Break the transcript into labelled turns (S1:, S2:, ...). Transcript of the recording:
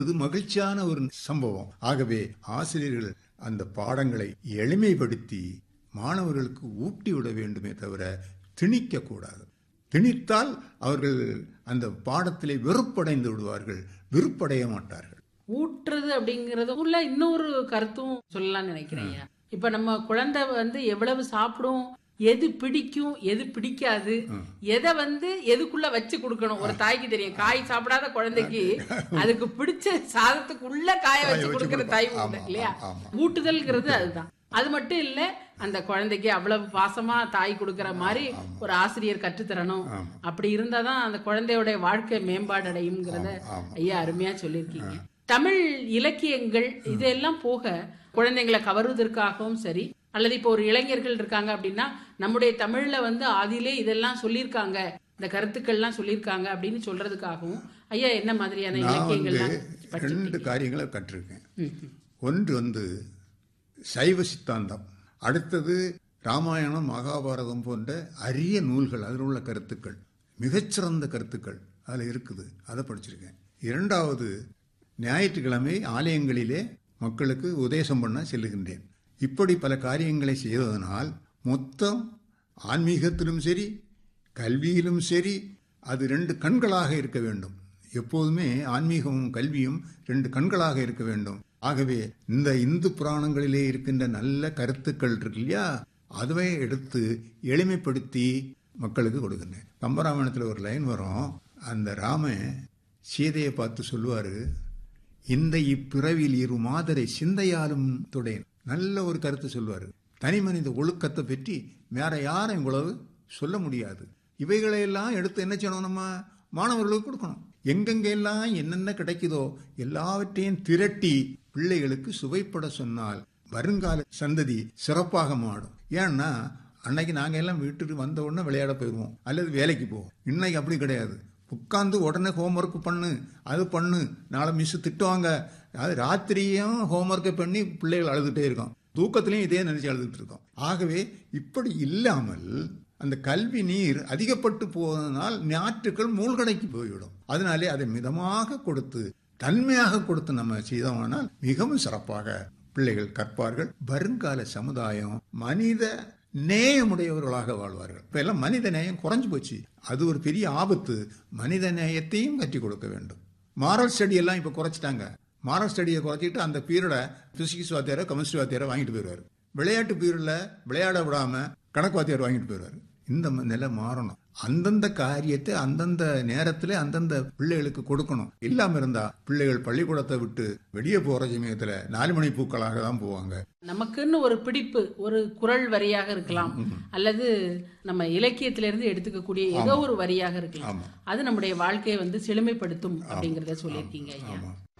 S1: இது மகிழ்ச்சியான ஒரு சம்பவம் ஆகவே ஆசிரியர்கள் அந்த பாடங்களை எளிமைப்படுத்தி மாணவர்களுக்கு ஊட்டி விட வேண்டுமே தவிர திணிக்க கூடாது திணித்தால் அவர்கள் அந்த பாடத்திலே வெறுப்படைந்து விடுவார்கள் விருப்படைய மாட்டார்கள்
S2: ஊட்டுறது அப்படிங்கறது உள்ள இன்னொரு கருத்தும் சொல்லலாம்னு நினைக்கிறேன் இப்ப நம்ம குழந்தை வந்து எவ்வளவு சாப்பிடும் எது பிடிக்கும் எது பிடிக்காது எதை வந்து எதுக்குள்ள வச்சு கொடுக்கணும் ஒரு தாய்க்கு தெரியும் காய் சாப்பிடாத குழந்தைக்கு அதுக்கு பிடிச்ச சாதத்துக்கு உள்ள காய வச்சு
S1: வச்சு
S2: கொடுக்கிற
S1: கொடுப்பா.
S2: தாய்
S1: ஆமா,
S2: உண்டு இல்லையா
S1: ஆமா, ஆமா.
S2: ஊட்டுதல்ங்கிறது அதுதான் அது மட்டும் இல்ல அந்த குழந்தைக்கு அவ்வளவு பாசமா தாய் கொடுக்கிற மாதிரி ஒரு ஆசிரியர் கற்றுத்தரணும் அப்படி இருந்தாதான் அந்த குழந்தையோட வாழ்க்கை மேம்பாடு அடையுங்கிறத ஐயா அருமையா சொல்லியிருக்கீங்க தமிழ் இலக்கியங்கள் இதெல்லாம் போக குழந்தைங்களை கவருவதற்காகவும் சரி அல்லது இப்போ ஒரு இளைஞர்கள் இருக்காங்க அப்படின்னா நம்முடைய தமிழ்ல வந்து ஆதியிலே இதெல்லாம் சொல்லியிருக்காங்க இந்த கருத்துக்கள்லாம் சொல்லியிருக்காங்க அப்படின்னு சொல்றதுக்காகவும் ஐயா என்ன மாதிரியான
S1: நான் வந்து
S2: இலக்கியங்கள்லாம்
S1: ரெண்டு காரியங்களை கற்றிருக்கேன் ஒன்று வந்து சைவ சித்தாந்தம் அடுத்தது ராமாயணம் மகாபாரதம் போன்ற அரிய நூல்கள் அதில் உள்ள கருத்துக்கள் மிகச்சிறந்த கருத்துக்கள் அதில் இருக்குது அதை படிச்சிருக்கேன் இரண்டாவது ஞாயிற்றுக்கிழமை ஆலயங்களிலே மக்களுக்கு உபதேசம் பண்ண செல்லுகின்றேன் இப்படி பல காரியங்களை செய்வதனால் மொத்தம் ஆன்மீகத்திலும் சரி கல்வியிலும் சரி அது ரெண்டு கண்களாக இருக்க வேண்டும் எப்போதுமே ஆன்மீகமும் கல்வியும் ரெண்டு கண்களாக இருக்க வேண்டும் ஆகவே இந்த இந்து புராணங்களிலே இருக்கின்ற நல்ல கருத்துக்கள் இருக்கு இல்லையா அதுவே எடுத்து எளிமைப்படுத்தி மக்களுக்கு கொடுக்கின்றேன் கம்பராமாயணத்தில் ஒரு லைன் வரும் அந்த ராமன் சீதையை பார்த்து சொல்லுவாரு இந்த இப்பிறவியில் இரு மாதரை சிந்தையாலும் துடையன் நல்ல ஒரு கருத்து சொல்வாரு தனி மனித ஒழுக்கத்தை பற்றி வேற யாரும் இவ்வளவு சொல்ல முடியாது இவைகளையெல்லாம் எடுத்து என்ன செய்யணும் நம்ம மாணவர்களுக்கு கொடுக்கணும் எங்கெங்கெல்லாம் என்னென்ன கிடைக்குதோ எல்லாவற்றையும் திரட்டி பிள்ளைகளுக்கு சுவைப்பட சொன்னால் வருங்கால சந்ததி சிறப்பாக மாடும் ஏன்னா அன்னைக்கு நாங்க எல்லாம் வீட்டுக்கு வந்த உடனே விளையாட போயிடுவோம் அல்லது வேலைக்கு போவோம் இன்னைக்கு அப்படி கிடையாது உட்காந்து உடனே ஹோம்ஒர்க் பண்ணு அது பண்ணு நாளை மிஸ் திட்டுவாங்க அது ராத்திரியும் ஹோம்ஒர்க்கை பண்ணி பிள்ளைகள் அழுதுகிட்டே இருக்கோம் தூக்கத்திலையும் இதே நினைச்சு அழுதுட்டு இருக்கோம் ஆகவே இப்படி இல்லாமல் அந்த கல்வி நீர் அதிகப்பட்டு போவதனால் ஞாற்றுக்கள் மூழ்கடைக்கு போய்விடும் அதனாலே அதை மிதமாக கொடுத்து தன்மையாக கொடுத்து நம்ம செய்தோமானால் மிகவும் சிறப்பாக பிள்ளைகள் கற்பார்கள் வருங்கால சமுதாயம் மனித நேயமுடையவர்களாக வாழ்வார்கள் இப்ப எல்லாம் மனித நேயம் குறைஞ்சு போச்சு அது ஒரு பெரிய ஆபத்து மனித நேயத்தையும் கற்றுக் கொடுக்க வேண்டும் மாரல் ஸ்டடி எல்லாம் இப்ப குறைச்சிட்டாங்க மாரல் ஸ்டடியை குறைச்சிட்டு அந்த பீரியடை பிசிக்ஸ் வாத்தியாரோ கெமிஸ்ட்ரி வாத்தியாரோ வாங்கிட்டு போயிடுவாரு விளையாட்டு பீரியட்ல விளையாட விடாம கணக்கு வாத்தியார் வாங்கிட்டு போயிடுவாரு இந்த ம- நிலை மாறணும் அந்தந்த காரியத்தை அந்தந்த நேரத்துல அந்தந்த பிள்ளைகளுக்கு கொடுக்கணும் இல்லாம இருந்தா பிள்ளைகள் பள்ளிக்கூடத்தை விட்டு வெளியே போற சமயத்துல நாலு மணி பூக்களாக தான் போவாங்க
S2: நமக்குன்னு ஒரு பிடிப்பு ஒரு குரல் வரியாக இருக்கலாம் அல்லது நம்ம இலக்கியத்திலிருந்து எடுத்துக்கக்கூடிய ஏதோ ஒரு வரியாக இருக்கலாம்
S1: ஆமா.
S2: அது நம்முடைய வாழ்க்கையை வந்து செழுமைப்படுத்தும் அப்படிங்கறத சொல்லியிருக்கீங்க ஐயா
S1: ஆமா